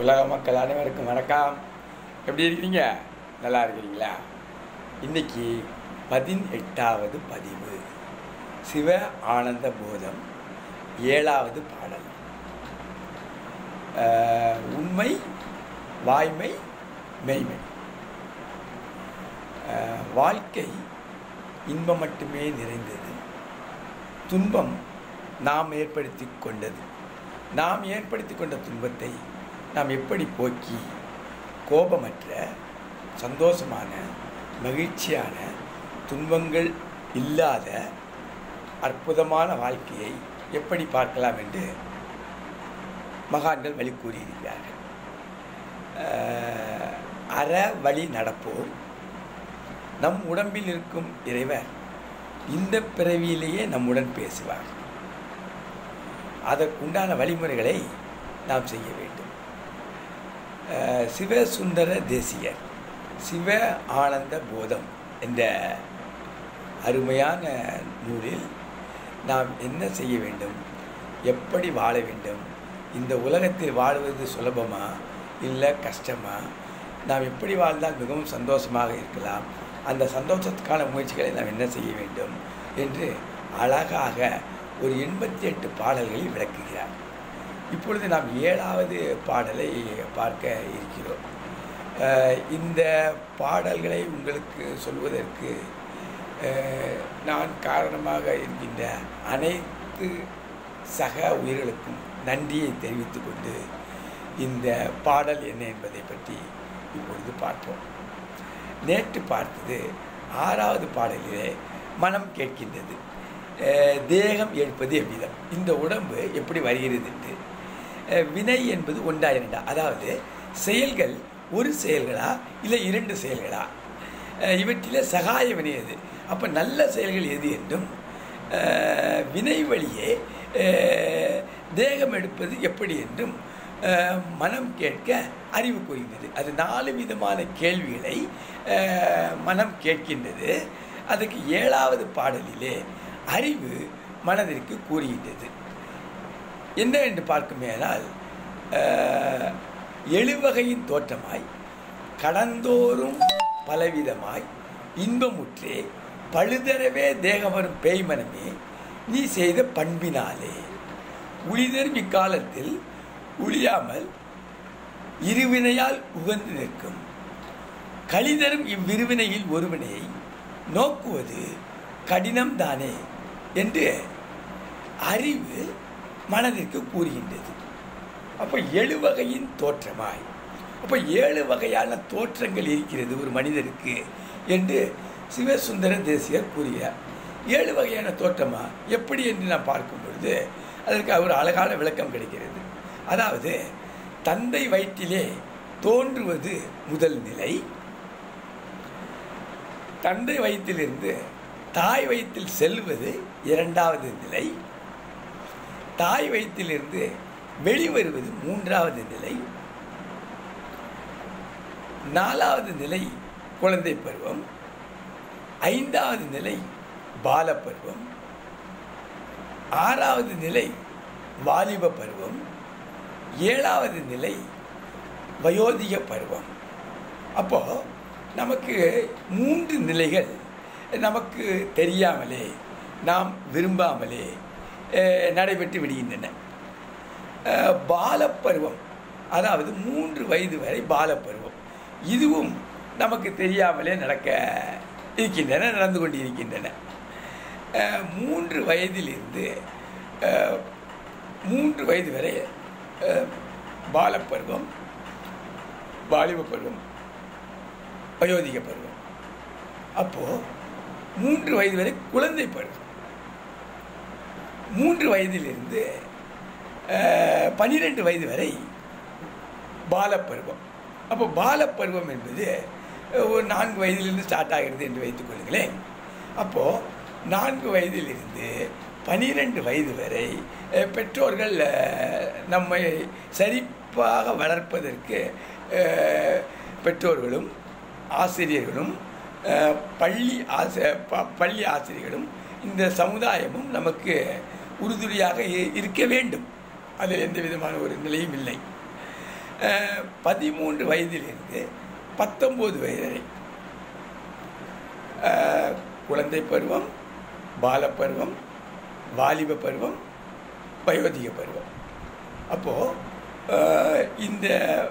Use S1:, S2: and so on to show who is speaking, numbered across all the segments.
S1: உலக மக்கள் அனைவருக்கும் வணக்கம் எப்படி இருக்கிறீங்க நல்லா இருக்கிறீங்களா இன்னைக்கு பதினெட்டாவது பதிவு சிவ ஆனந்த போதம் ஏழாவது பாடல் அஹ், உண்மை வாய்மை மெய்மை அஹ், வாழ்க்கை இன்பம் மட்டுமே நிறைந்தது துன்பம் நாம் ஏற்படுத்தி கொண்டது நாம் ஏற்படுத்தி கொண்ட துன்பத்தை நாம் எப்படி போக்கி கோபமற்ற சந்தோஷமான மகிழ்ச்சியான துன்பங்கள் இல்லாத அற்புதமான வாழ்க்கையை எப்படி பார்க்கலாம் என்று மகான்கள் வழி கூறியிருக்கிறார்கள் அஹ், அற வழி நடப்போம் நம் உடம்பில் இருக்கும் இறைவர் இந்த பிறவியிலேயே நம்முடன் பேசுவார் அதற்குண்டான வழிமுறைகளை நாம் செய்ய வேண்டும் அஹ், சிவசுந்தர தேசியர் சிவ ஆனந்த போதம் என்ற அருமையான நூலில் நாம் என்ன செய்ய வேண்டும் எப்படி வாழ வேண்டும் இந்த உலகத்தில் வாழ்வது சுலபமா இல்லை கஷ்டமா நாம் எப்படி வாழ்ந்தால் மிகவும் சந்தோஷமாக இருக்கலாம் அந்த சந்தோஷத்துக்கான முயற்சிகளை நாம் என்ன செய்ய வேண்டும் என்று அழகாக ஒரு எண்பத்தி எட்டு பாடல்களில் விளக்குகிறார் இப்பொழுது நாம் ஏழாவது பாடலை பார்க்க இருக்கிறோம் அஹ் இந்த பாடல்களை உங்களுக்கு சொல்வதற்கு அஹ், நான் காரணமாக இருக்கின்ற அனைத்து சக உயிர்களுக்கும் நன்றியை தெரிவித்துக் கொண்டு இந்த பாடல் என்ன என்பதை பற்றி இப்பொழுது பார்ப்போம் நேற்று பார்த்தது ஆறாவது பாடலிலே மனம் கேட்கின்றது அஹ், தேகம் ஏற்பது எவ்விதம் இந்த உடம்பு எப்படி வருகிறது என்று அஹ், வினை என்பது ஒன்றா இரண்டா அதாவது செயல்கள் ஒரு செயல்களா இல்லை இரண்டு செயல்களா அஹ், இவற்றிலே சகாய வினை எது அப்போ நல்ல செயல்கள் எது என்றும் அஹ், வினை வழியே அஹ், தேகம் எடுப்பது எப்படி என்றும் அஹ், மனம் கேட்க அறிவு கூறுகின்றது அது நாலு விதமான கேள்விகளை அஹ், மனம் கேட்கின்றது அதுக்கு ஏழாவது பாடலிலே அறிவு மனதிற்கு கூறுகின்றது என்ன என்று பார்க்குமேனால் அஹ், எழுவகையின் தோற்றமாய் கடந்தோறும் பலவிதமாய் இன்பமுற்றே பழுதரவே தேகம் வரும் பேய் மனமே நீ செய்த பண்பினாலே உளிதரும் இக்காலத்தில் உளியாமல் இருவினையால் உகந்து நிற்கும் கழிதரும் இவ்விருவினையில் ஒருவினையை நோக்குவது கடினம் தானே என்று அறிவு மனதிற்கு கூறுகின்றது அப்போ ஏழு வகையின் தோற்றமாய் அப்போ ஏழு வகையான தோற்றங்கள் இருக்கிறது ஒரு மனிதருக்கு என்று சிவசுந்தர தேசியர் கூறுகிறார் ஏழு வகையான தோற்றமா எப்படி என்று நாம் பார்க்கும் பொழுது அதற்கு ஒரு அழகான விளக்கம் கிடைக்கிறது அதாவது தந்தை வயிற்றிலே தோன்றுவது முதல் நிலை தந்தை வயிற்றிலிருந்து தாய் வயிற்றில் செல்வது இரண்டாவது நிலை தாய் வயிற்றிலிருந்து வெளிவருவது மூன்றாவது நிலை நாலாவது நிலை குழந்தை பருவம் ஐந்தாவது நிலை பாலப்பருவம் ஆறாவது நிலை வாலிப பருவம் ஏழாவது நிலை வயோதிக பருவம் அப்போ நமக்கு மூன்று நிலைகள் நமக்கு தெரியாமலே நாம் விரும்பாமலே அஹ், நடைபெற்று விடுகின்றன அஹ், பாலப்பருவம் அதாவது மூன்று வயது வரை பாலப்பருவம் இதுவும் நமக்கு தெரியாமலே நடக்க இருக்கின்றன நடந்து கொண்டிருக்கின்றன அஹ், மூன்று வயதிலிருந்து அஹ், மூன்று வயது வரை அஹ், பாலப்பருவம் வாலிப பருவம் வயோதிக பருவம் அப்போது மூன்று வயது வரை குழந்தை பருவம் மூன்று வயதிலிருந்து அஹ், பன்னிரெண்டு வயது வரை பாலப்பருவம் அப்போ பாலப்பருவம் என்பது அஹ், ஒரு நான்கு வயதிலிருந்து ஸ்டார்ட் ஆகிறது என்று வைத்துக் கொள்ளுங்களேன் அப்போது நான்கு வயதிலிருந்து பனிரெண்டு வயது வரை அஹ், பெற்றோர்கள் அஹ், நம்மை சரிப்பாக வளர்ப்பதற்கு அஹ், பெற்றோர்களும் ஆசிரியர்களும் அஹ், பள்ளி ஆச ப- பள்ளி ஆசிரியர்களும் இந்த சமுதாயமும் நமக்கு உறுதுணையாக இ- இருக்க வேண்டும் அதில் எந்த விதமான ஒரு நிலையும் இல்லை அஹ், பதிமூன்று வயதிலிருந்து பத்தொம்போது வயது வரை அஹ், குழந்தை பருவம் பாலப்பருவம் வாலிப பருவம் வயோதிக பருவம் அப்போது இந்த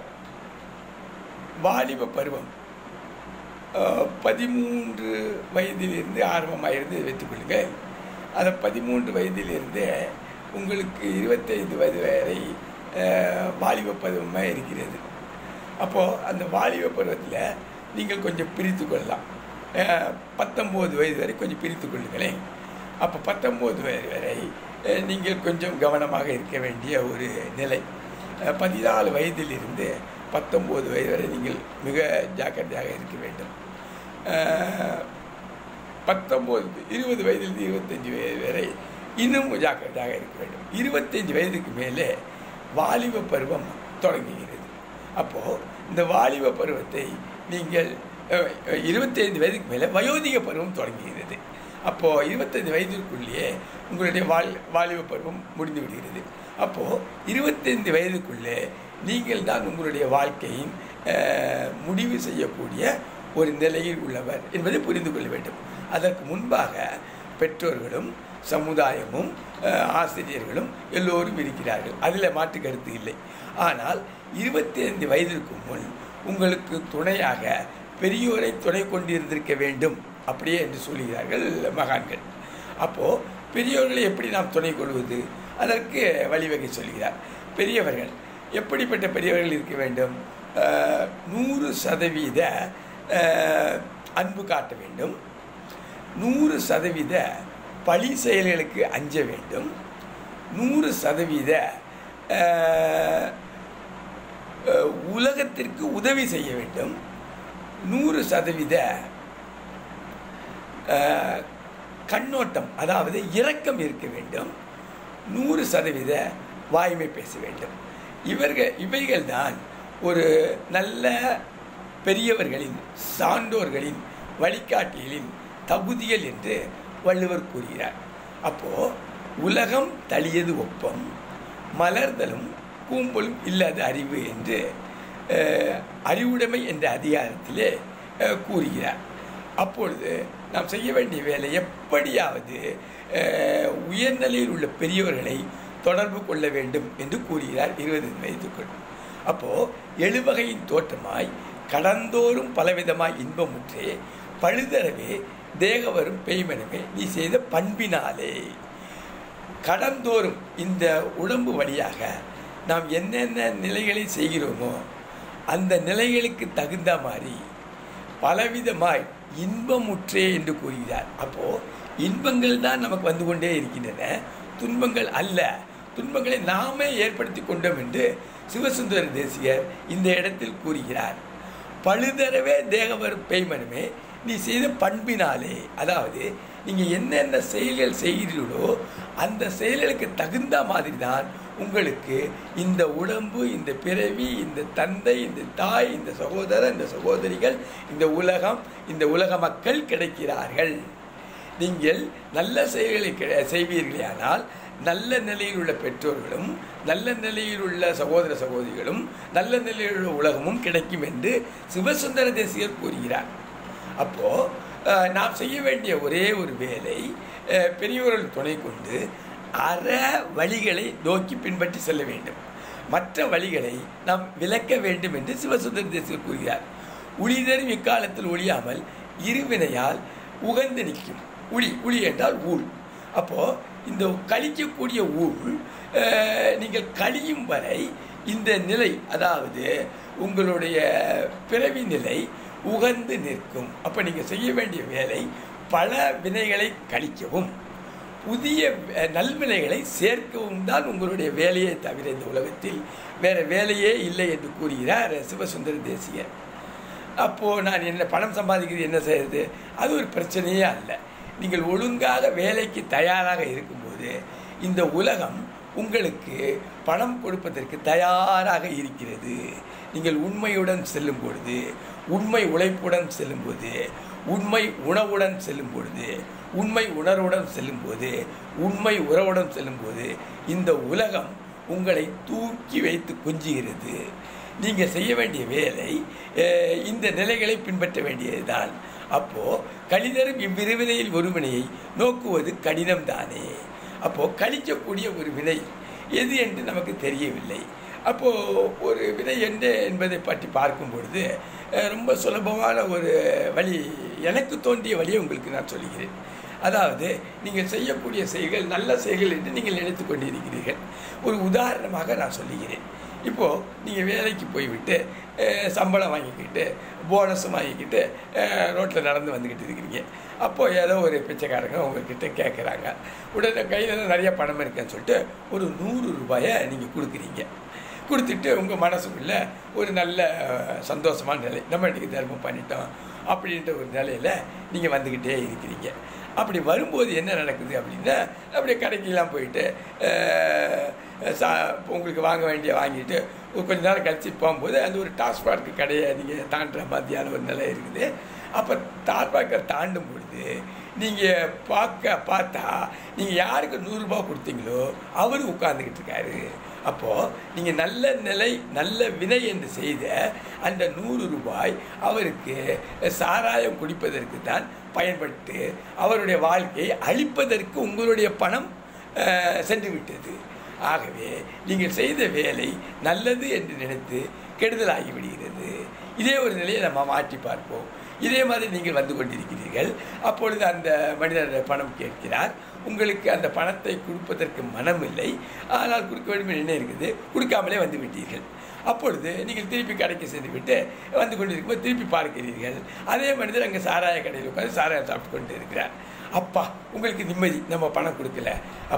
S1: வாலிப பருவம் அஹ், பதிமூன்று வயதிலிருந்து ஆரம்பமாயிருந்து வைத்துக்கொள்ளுங்க அந்த பதிமூன்று வயதிலிருந்து உங்களுக்கு இருபத்தைந்து வயது வரை அஹ், வாலிப பருவமாக இருக்கிறது அப்போது அந்த வாலிப பருவத்தில் நீங்கள் கொஞ்சம் பிரித்து கொள்ளலாம் அஹ், பத்தொம்போது வயது வரை கொஞ்சம் பிரித்து கொள்ளுங்களேன் அப்போ பத்தொம்போது வயது வரை அஹ், நீங்கள் கொஞ்சம் கவனமாக இருக்க வேண்டிய ஒரு நிலை அஹ், பதினாலு வயதிலிருந்து பத்தொம்போது வயது வரை நீங்கள் மிக ஜாக்கிரதையாக இருக்க வேண்டும் அஹ், பத்தொம்போது இருபது வயதிலிருந்து இருபத்தஞ்சி வயது வரை இன்னும் ஜாக்கிரதையாக இருக்க வேண்டும் இருபத்தஞ்சி வயதுக்கு மேலே வாலிப பருவம் தொடங்குகிறது அப்போது இந்த வாலிப பருவத்தை நீங்கள் அஹ், அஹ், இருபத்தைந்து வயதுக்கு மேலே வயோதிக பருவம் தொடங்குகிறது அப்போது இருபத்தைந்து வயதிற்குள்ளேயே உங்களுடைய வால் வாலிப பருவம் முடிந்து விடுகிறது அப்போது இருபத்தைந்து வயதுக்குள்ளே நீங்கள் தான் உங்களுடைய வாழ்க்கையின் அஹ், முடிவு செய்யக்கூடிய ஒரு நிலையில் உள்ளவர் என்பதை புரிந்து கொள்ள வேண்டும் அதற்கு முன்பாக பெற்றோர்களும் சமுதாயமும் அஹ், ஆசிரியர்களும் எல்லோரும் இருக்கிறார்கள் அதில் மாற்று கருத்து இல்லை ஆனால் இருபத்தி ஐந்து வயதிற்கு முன் உங்களுக்கு துணையாக பெரியோரை துணை கொண்டிருந்திருக்க வேண்டும் அப்படியே என்று சொல்கிறார்கள் மகான்கள் அப்போது பெரியோர்களை எப்படி நாம் துணை கொள்வது அதற்கு வழிவகை சொல்கிறார் பெரியவர்கள் எப்படிப்பட்ட பெரியவர்கள் இருக்க வேண்டும் அஹ், நூறு சதவீத அஹ், அன்பு காட்ட வேண்டும் நூறு சதவீத பழி செயல்களுக்கு அஞ்ச வேண்டும் நூறு சதவீத அஹ், அஹ், உலகத்திற்கு உதவி செய்ய வேண்டும் நூறு சதவீத அஹ், கண்ணோட்டம் அதாவது இரக்கம் இருக்க வேண்டும் நூறு சதவீத வாய்மை பேச வேண்டும் இவர்கள் இவைகள்தான் ஒரு நல்ல பெரியவர்களின் சான்றோர்களின் வழிகாட்டிகளின் தகுதிகள் என்று வள்ளுவர் கூறுகிறார் அப்போ உலகம் தளியது ஒப்பம் மலர்தலும் கூம்பலும் இல்லாத அறிவு என்று அஹ், அறிவுடைமை என்ற அதிகாரத்திலே அஹ், கூறுகிறார் அப்பொழுது நாம் செய்ய வேண்டிய வேலை எப்படியாவது அஹ், உயர்நிலையில் உள்ள பெரியவர்களை தொடர்பு கொள்ள வேண்டும் என்று கூறுகிறார் இருபது வயதுக்குள் அப்போது எழுவகையின் தோற்றமாய் கடந்தோறும் பலவிதமாய் இன்பமுற்றே பழுதரவே தேகவரும் பெய்மனமே நீ செய்த பண்பினாலே கடந்தோறும் இந்த உடம்பு வழியாக நாம் என்னென்ன நிலைகளை செய்கிறோமோ அந்த நிலைகளுக்கு தகுந்த மாதிரி பலவிதமாய் இன்பமுற்றே என்று கூறுகிறார் அப்போது இன்பங்கள் தான் நமக்கு வந்து கொண்டே இருக்கின்றன துன்பங்கள் அல்ல துன்பங்களை நாமே ஏற்படுத்தி கொண்டோம் என்று சிவசுந்தர தேசிகர் இந்த இடத்தில் கூறுகிறார் பழுதரவே தேகவர் பெய்மனமே நீ செய்த பண்பினாலே அதாவது நீங்கள் என்னென்ன செயல்கள் செய்கிறீர்களோ அந்த செயல்களுக்கு தகுந்த மாதிரி தான் உங்களுக்கு இந்த உடம்பு இந்த பிறவி இந்த தந்தை இந்த தாய் இந்த சகோதரர் இந்த சகோதரிகள் இந்த உலகம் இந்த உலக மக்கள் கிடைக்கிறார்கள் நீங்கள் நல்ல செயல்களை கிடை- செய்வீர்களேயானால் நல்ல நிலையில் உள்ள பெற்றோர்களும் நல்ல நிலையில் உள்ள சகோதர சகோதரிகளும் நல்ல நிலையில் உள்ள உலகமும் கிடைக்கும் என்று சிவசுந்தர தேசிகர் கூறுகிறார் அப்போது நாம் செய்ய வேண்டிய ஒரே ஒரு வேலை அஹ், பெரியவர்கள் துணை கொண்டு அற வழிகளை நோக்கி பின்பற்றி செல்ல வேண்டும் மற்ற வழிகளை நாம் விலக்க வேண்டும் என்று சிவசுந்தர தேசிகர் கூறுகிறார் உளிதரும் இக்காலத்தில் ஒழியாமல் இருவினையால் உகந்து நிற்கும் உளி உளி என்றால் ஊழ் அப்போது இந்த கழிக்கக்கூடிய ஊழ் அஹ், நீங்கள் கழியும் வரை இந்த நிலை அதாவது உங்களுடைய பிறவி நிலை உகந்து நிற்கும் அப்போ நீங்கள் செய்ய வேண்டிய வேலை பல வினைகளை கழிக்கவும் புதிய அஹ், நல்வினைகளை சேர்க்கவும் தான் உங்களுடைய வேலையே தவிர இந்த உலகத்தில் வேற வேலையே இல்லை என்று கூறுகிறார் சிவசுந்தர தேசியர் அப்போது நான் என்ன பணம் சம்பாதிக்கிறது என்ன செய்யறது அது ஒரு பிரச்சனையே அல்ல நீங்கள் ஒழுங்காக வேலைக்கு தயாராக இருக்கும்போது இந்த உலகம் உங்களுக்கு பணம் கொடுப்பதற்கு தயாராக இருக்கிறது நீங்கள் உண்மையுடன் செல்லும் பொழுது உண்மை உழைப்புடன் செல்லும்போது உண்மை உணவுடன் செல்லும் பொழுது உண்மை உணர்வுடன் செல்லும்போது உண்மை உறவுடன் செல்லும்போது இந்த உலகம் உங்களை தூக்கி வைத்து கொஞ்சுகிறது நீங்கள் செய்ய வேண்டிய வேலை அஹ், இந்த நிலைகளை பின்பற்ற வேண்டியதுதான் அப்போ கழிதரும் இவ்விருவினையில் ஒரு வினையை நோக்குவது கடினம் தானே அப்போ கழிக்கக்கூடிய ஒரு வினை எது என்று நமக்கு தெரியவில்லை அப்போ ஒரு வினை என்ன என்பதை பற்றி பார்க்கும் பொழுது அஹ், ரொம்ப சுலபமான ஒரு வழி எனக்கு தோன்றிய வழியை உங்களுக்கு நான் சொல்லுகிறேன் அதாவது நீங்கள் செய்யக்கூடிய செயல்கள் நல்ல செயல்கள் என்று நீங்கள் நினைத்து கொண்டிருக்கிறீர்கள் ஒரு உதாரணமாக நான் சொல்லுகிறேன் இப்போது நீங்கள் வேலைக்கு போய்விட்டு அஹ், சம்பளம் வாங்கிக்கிட்டு போனஸும் வாங்கிக்கிட்டு ரோட்டில் நடந்து வந்துக்கிட்டு இருக்கிறீங்க அப்போது ஏதோ ஒரு பிச்சைக்காரங்க உங்ககிட்ட கேட்குறாங்க உடனே கையில் நிறைய பணம் இருக்குன்னு சொல்லிட்டு ஒரு நூறு ரூபாயை நீங்கள் கொடுக்குறீங்க கொடுத்துட்டு உங்கள் மனசுக்குள்ள ஒரு நல்ல அஹ், சந்தோஷமான நிலை நம்ம இன்றைக்கி தர்மம் பண்ணிட்டோம் அப்படின்ற ஒரு நிலையில் நீங்கள் வந்துக்கிட்டே இருக்கிறீங்க அப்படி வரும்போது என்ன நடக்குது அப்படின்னா அப்படியே கடைக்கெல்லாம் போயிட்டு அஹ், சா உங்களுக்கு வாங்க வேண்டிய வாங்கிட்டு ஒரு கொஞ்ச நேரம் கழிச்சு போகும்போது அந்த ஒரு டாஸ்மார்க் கடையை நீங்கள் தாண்டுற மாதிரியான ஒரு நிலை இருக்குது அப்போ டாஸ்மார்க்கை தாண்டும் பொழுது நீங்கள் பார்க்க பார்த்தா நீங்கள் யாருக்கு நூறுரூபா கொடுத்தீங்களோ அவர் உட்கார்ந்துக்கிட்டு இருக்காரு அப்போது நீங்கள் நல்ல நிலை நல்ல வினை என்று செய்த அந்த நூறு ரூபாய் அவருக்கு சாராயம் குடிப்பதற்கு தான் பயன்பட்டு அவருடைய வாழ்க்கையை அழிப்பதற்கு உங்களுடைய பணம் அஹ், சென்று விட்டது ஆகவே நீங்கள் செய்த வேலை நல்லது என்று நினைத்து கெடுதலாகி விடுகிறது இதே ஒரு நிலையை நம்ம மாற்றி பார்ப்போம் இதே மாதிரி நீங்கள் வந்து கொண்டிருக்கிறீர்கள் அப்பொழுது அந்த மனிதர் பணம் கேட்கிறார் உங்களுக்கு அந்த பணத்தை கொடுப்பதற்கு மனம் இல்லை ஆனால் கொடுக்க வேண்டும் என்று என்ன இருக்குது கொடுக்காமலே வந்து விட்டீர்கள் அப்பொழுது நீங்கள் திருப்பி கடைக்கு சென்று விட்டு வந்து கொண்டிருக்கும்போது திருப்பி பார்க்கிறீர்கள் அதே மனிதர் அங்கே சாராய கடையில் உட்காந்து சாராயம் சாப்பிட்டு கொண்டு இருக்கிறார் அப்பா உங்களுக்கு நிம்மதி நம்ம பணம் கொடுக்கல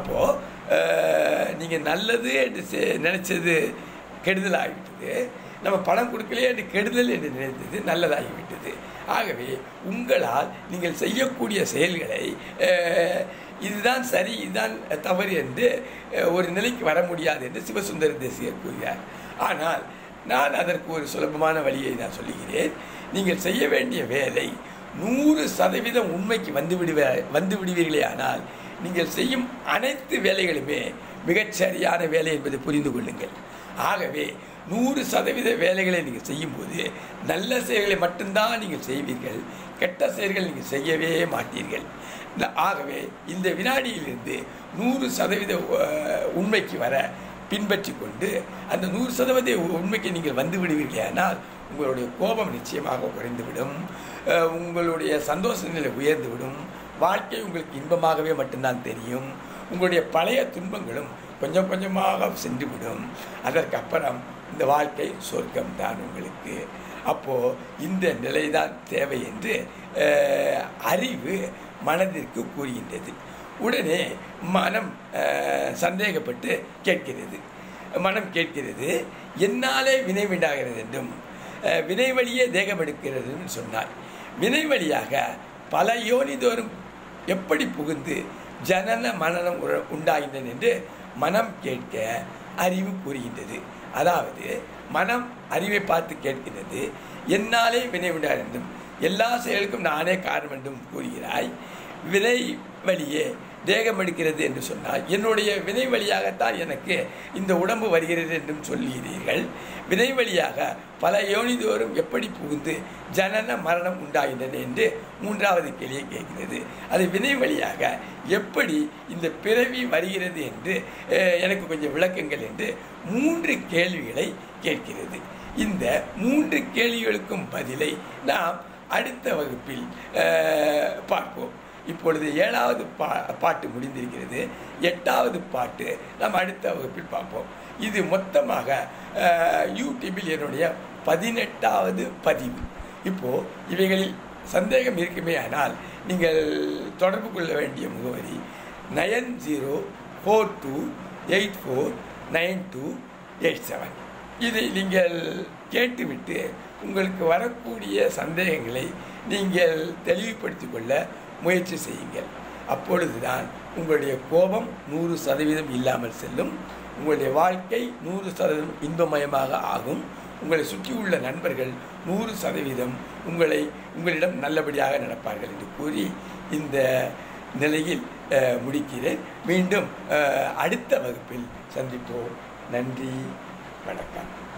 S1: அப்போது நீங்கள் நல்லது என்று செ- நினைச்சது கெடுதல் ஆகிவிட்டது நம்ம பணம் கொடுக்கலையே என்று கெடுதல் என்று நினைத்தது நல்லதாகிவிட்டது ஆகவே உங்களால் நீங்கள் செய்யக்கூடிய செயல்களை அஹ், இதுதான் சரி இதுதான் தவறு என்று அஹ், ஒரு நிலைக்கு வர முடியாது என்று சிவசுந்தர தேசிகர் கூறுகிறார் ஆனால் நான் அதற்கு ஒரு சுலபமான வழியை நான் சொல்லுகிறேன் நீங்கள் செய்ய வேண்டிய வேலை நூறு சதவீதம் உண்மைக்கு வந்து விடுவ வந்து விடுவீர்களே ஆனால் நீங்கள் செய்யும் அனைத்து வேலைகளுமே மிகச் சரியான வேலை என்பதை புரிந்து கொள்ளுங்கள் ஆகவே நூறு சதவீத வேலைகளை நீங்கள் செய்யும்போது நல்ல செயல்களை மட்டும்தான் நீங்கள் செய்வீர்கள் கெட்ட செயல்கள் நீங்கள் செய்யவே மாட்டீர்கள் இந்த- ஆகவே இந்த வினாடியிலிருந்து நூறு சதவீத அஹ், உண்மைக்கு வர பின்பற்றி கொண்டு அந்த நூறு சதவீத உண்மைக்கு நீங்கள் வந்து விடுவீர்களானால் உங்களுடைய கோபம் நிச்சயமாக குறைந்துவிடும் அஹ், உங்களுடைய சந்தோஷ நிலை உயர்ந்துவிடும் வாழ்க்கை உங்களுக்கு இன்பமாகவே மட்டும்தான் தெரியும் உங்களுடைய பழைய துன்பங்களும் கொஞ்சம் கொஞ்சமாக சென்றுவிடும் அதற்கப்புறம் இந்த வாழ்க்கை சொர்க்கம்தான் உங்களுக்கு அப்போது இந்த நிலைதான் தேவை என்று அஹ், அறிவு மனதிற்கு கூறுகின்றது உடனே மனம் அஹ், சந்தேகப்பட்டு கேட்கிறது மனம் கேட்கிறது என்னாலே வினை உண்டாகிறது என்றும் அஹ், வினை வழியே தேகம் எடுக்கிறது என்று சொன்னார் வினை வழியாக பல யோனிதோறும் எப்படி புகுந்து ஜனன மனனம் உற- உண்டாகின்றன என்று மனம் கேட்க அறிவு கூறுகின்றது அதாவது மனம் அறிவை பார்த்து கேட்கிறது என்னாலே வினை உண்டாகிறது என்றும் எல்லா செயலுக்கும் நானே காரணம் என்றும் கூறுகிறாய் வினை வழியே தேகம் எடுக்கிறது என்று சொன்னால் என்னுடைய வினை வழியாகத்தான் எனக்கு இந்த உடம்பு வருகிறது என்றும் சொல்லுகிறீர்கள் வினை வழியாக பல யோனிதோறும் எப்படி புகுந்து ஜனன மரணம் உண்டாகின்றன என்று மூன்றாவது கேள்வியை கேட்கிறது அது வினை வழியாக எப்படி இந்த பிறவி வருகிறது என்று அஹ், எனக்கு கொஞ்சம் விளக்குங்கள் என்று மூன்று கேள்விகளை கேட்கிறது இந்த மூன்று கேள்விகளுக்கும் பதிலை நாம் அடுத்த வகுப்பில் அஹ், பார்ப்போம் இப்பொழுது ஏழாவது பா பாட்டு முடிந்திருக்கிறது எட்டாவது பாட்டு நாம் அடுத்த வகுப்பில் பார்ப்போம் இது மொத்தமாக அஹ், யூடியூபில் என்னுடைய பதினெட்டாவது பதிவு இப்போது இவைகளில் சந்தேகம் இருக்குமே ஆனால் நீங்கள் தொடர்பு கொள்ள வேண்டிய முகவரி nine zero four two eight four nine two eight seven இதை நீங்கள் கேட்டுவிட்டு உங்களுக்கு வரக்கூடிய சந்தேகங்களை நீங்கள் தெளிவுபடுத்திக் கொள்ள முயற்சி செய்யுங்கள் அப்பொழுதுதான் உங்களுடைய கோபம் நூறு சதவீதம் இல்லாமல் செல்லும் உங்களுடைய வாழ்க்கை நூறு சதவீதம் இன்பமயமாக ஆகும் உங்களை சுற்றியுள்ள நண்பர்கள் நூறு சதவீதம் உங்களை உங்களிடம் நல்லபடியாக நடப்பார்கள் என்று கூறி இந்த நிலையில் அஹ், முடிக்கிறேன் மீண்டும் அஹ், அடுத்த வகுப்பில் சந்திப்போம் நன்றி வணக்கம்